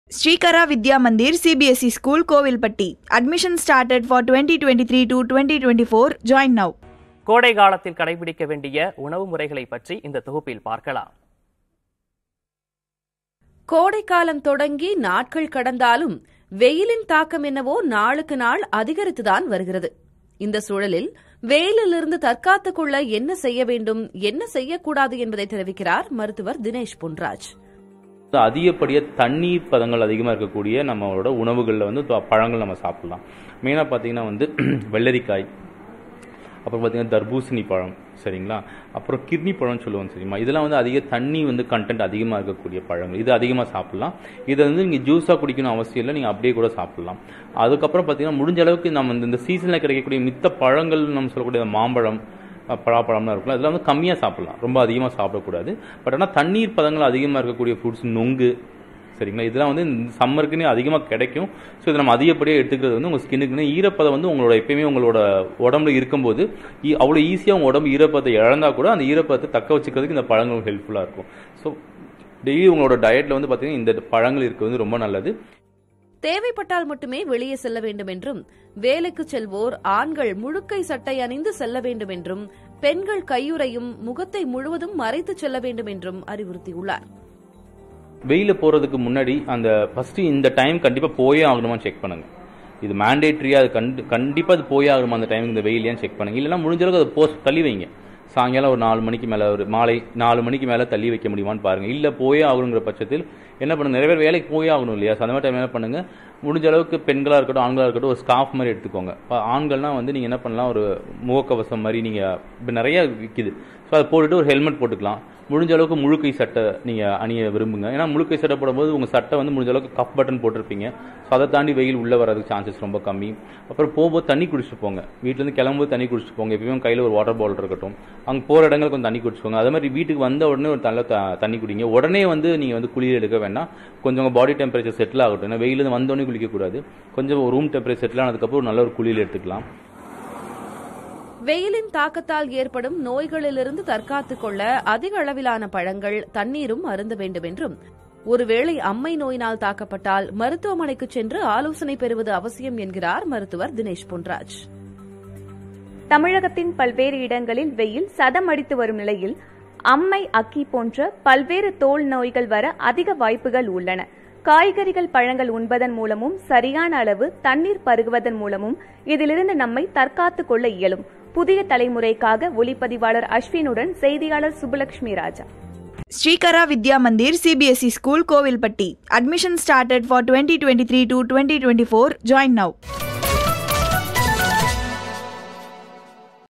Srikara Vidya Mandir CBSE School Kovilpatti. Admission started for 2023 to 2024. Join now. கோடை காலத்தில் கடைபிடிக்க வேண்டிய உணவு முறைகளை பற்றி இந்த தொகுப்பில் பார்க்கலாம் கோடைக்காலம் தொடங்கி நாட்கள் கடந்தாலும் வெயிலின் தாக்கம் என்னவோ நாளுக்கு நாள் அதிகரித்துதான் வருகிறது இந்த சூழலில் வெயிலிலிருந்து தற்காத்துக் கொள்ள என்ன செய்ய வேண்டும் என்ன செய்யக்கூடாது என்பதை தெரிவிக்கிறார் மருத்துவர் தினேஷ் பொன்ராஜ் அதிகப்படியாக தண்ணீர் பதங்கள் அதிகமாக இருக்கக்கூடிய நம்மளோட உணவுகளில் வந்து தொ- பழங்கள் நம்ம சாப்பிடலாம் மெயினாக பார்த்தீங்கன்னா வந்து வெள்ளரிக்காய் அப்புறம் பார்த்தீங்கன்னா தர்பூசணி பழம் சரிங்களா அப்புறம் கிர்னி பழம்னு சொல்லுவோம் சரிங்களா இதெல்லாம் வந்து அதிக தண்ணி வந்து கண்டென்ட் அதிகமாக இருக்கக்கூடிய பழங்கள் இது அதிகமாக சாப்பிடலாம் இதை வந்து நீங்கள் ஜூஸாக குடிக்கணும் அவசியம் இல்லை நீங்கள் அப்படியே கூட சாப்பிடலாம் அதுக்கப்புறம் பார்த்தீங்கன்னா முடிஞ்ச அளவுக்கு நம்ம இந்த- இந்த சீசனில் கிடைக்கக்கூடிய மித்த பழங்கள் நம்ம சொல்லக்கூடிய இந்த மாம்பழம் அஹ் பலாப்பழம்லாம் இருக்குல்ல இதெல்லாம் வந்து கம்மியாக சாப்பிடலாம் ரொம்ப அதிகமாக சாப்பிடக்கூடாது பட் ஆனால் தண்ணீர் பதங்கள் அதிகமாக இருக்கக்கூடிய ஃப்ரூட்ஸ் நொங்கு சரிங்களா இதெல்லாம் வந்து இந்த சம்மருக்குன்னு அதிகமாக கிடைக்கும் ஸோ இதை நம்ம அதிகப்படியாக எடுத்துக்கிறது வந்து உங்கள் ஸ்கின்னுக்குன்னு ஈரப்பதம் வந்து உங்களோட எப்பயுமே உங்களோட உடம்புல இருக்கும்போது ஈ- அவ்வளோ ஈஸியாக உங்கள் உடம்பு ஈரப்பதத்தை இழந்தா கூட அந்த ஈரப்பதத்தை தக்க வச்சுக்கிறதுக்கு இந்த பழங்கள் ஹெல்ப்ஃபுல்லாக இருக்கும் ஸோ டெய்லி உங்களோட டயட்டில் வந்து பார்த்தீங்கன்னா இந்த பழங்கள் இருக்கிறது ரொம்ப நல்லது தேவைப்பட்டால் மட்டுமே வெளியே செல்ல வேண்டும் என்றும் வேலைக்கு செல்வோர் ஆண்கள் முழுக்கை சட்டை அணிந்து செல்ல வேண்டும் என்றும் பெண்கள் கையுறையும் முகத்தை முழுவதும் மறைத்து செல்ல வேண்டும் என்றும் அறிவுறுத்தியுள்ளார் வெயில போகிறதுக்கு முன்னாடி அந்த ஃபஸ்ட்டு இந்த டைம் கண்டிப்பாக போயே ஆகணுமா செக் பண்ணுங்க இது மேண்டேட்ரியாக அது கண்டு கண்டிப்பாக அது போயே ஆகணுமா அந்த டைமுக்கு இந்த வெயிலையான்னு செக் பண்ணுங்க இல்லைன்னா முடிஞ்ச அளவுக்கு அதை போஸ்ட் தள்ளி வைங்க சாயங்காலம் ஒரு நாலு மணிக்கு மேலே ஒரு மாலை நாலு மணிக்கு மேலே தள்ளி வைக்க முடியுமான்னு பாருங்கள் இல்லை போயே ஆகணுங்கிற பட்சத்தில் என்ன பண்ணுங்க நிறைய பேர் வேலைக்கு போயே ஆகணும் இல்லையா ஸோ அந்த மாதிரி டைம் என்ன பண்ணுங்க முடிஞ்ச அளவுக்கு பெண்களாக இருக்கட்டும் ஆண்களாக இருக்கட்டும் ஒரு ஸ்கார்ஃப் மாதிரி எடுத்துக்கோங்க இப்போ ஆண்கள்னா வந்து நீங்கள் என்ன பண்ணலாம் ஒரு முகக்கவசம் மாதிரி நீங்கள் இப்போ நிறைய விற்கிது ஸோ அதை போட்டுட்டு ஒரு ஹெல்மெட் போட்டுக்கலாம் முடிஞ்ச அளவுக்கு முழுக்கை சட்டை நீங்கள் அணிய விரும்புங்க ஏன்னா முழுக்கை சட்டை போடும்போது உங்கள் சட்டை வந்து முடிஞ்ச அளவுக்கு கப் பட்டன் போட்டிருப்பீங்க ஸோ அதை தாண்டி வெயில் உள்ளே வர்றதுக்கு சான்சஸ் ரொம்ப கம்மி அப்புறம் போகும்போது தண்ணி குடிச்சிட்டு போங்க வீட்டிலேருந்து கிளம்பும்போது தண்ணி குடிச்சிட்டு போங்க எப்பயுமே கையில் ஒரு வாட்டர் பாட்டில் இருக்கட்டும் அங்கே போகிற இடங்களுக்கு கொஞ்சம் தண்ணி குடிச்சுக்கோங்க அதே மாதிரி வீட்டுக்கு வந்த உடனே ஒரு நல்ல த- தண்ணி குடிங்க உடனே வந்து நீங்கள் வந்து குளிர் எடுக்க வேண்டாம் கொஞ்சம் உங்கள் பாடி டெம்பரேச்சர் செட்டில் ஆகட்டும் ஏன்னா வெயிலேருந்து வந்தோடனே குளிக்கக்கூடாது கொஞ்சம் ரூம் டெம்பரேச்சர் செட்டில் ஆனதுக்கப்புறம் ஒரு நல்ல ஒரு குளியல் எடுத்துக்கலாம் வெயிலின் தாக்கத்தால் ஏற்படும் நோய்களிலிருந்து தற்காத்துக் கொள்ள அதிக அளவிலான பழங்கள் தண்ணீரும் அருந்த வேண்டும் என்றும் ஒருவேளை அம்மை நோயினால் தாக்கப்பட்டால் மருத்துவமனைக்கு சென்று ஆலோசனை பெறுவது அவசியம் என்கிறார் மருத்துவர் தினேஷ் பொன்ராஜ் தமிழகத்தின் பல்வேறு இடங்களில் வெயில் சதமடித்து வரும் நிலையில் அம்மை அக்கி போன்ற பல்வேறு தோல் நோய்கள் வர அதிக வாய்ப்புகள் உள்ளன காய்கறிகள் பழங்கள் உண்பதன் மூலமும் சரியான அளவு தண்ணீர் பருகுவதன் மூலமும் இதிலிருந்து நம்மை தற்காத்துக் கொள்ள இயலும் புதிய தலைமுறைக்காக ஒளிப்பதிவாளர் அஸ்வினுடன் செய்தியாளர் சுப்புலட்சுமி ராஜா Srikara Vidya Mandir CBSE School Kovilpatti. Admission started for 2023 to 2024. Join now.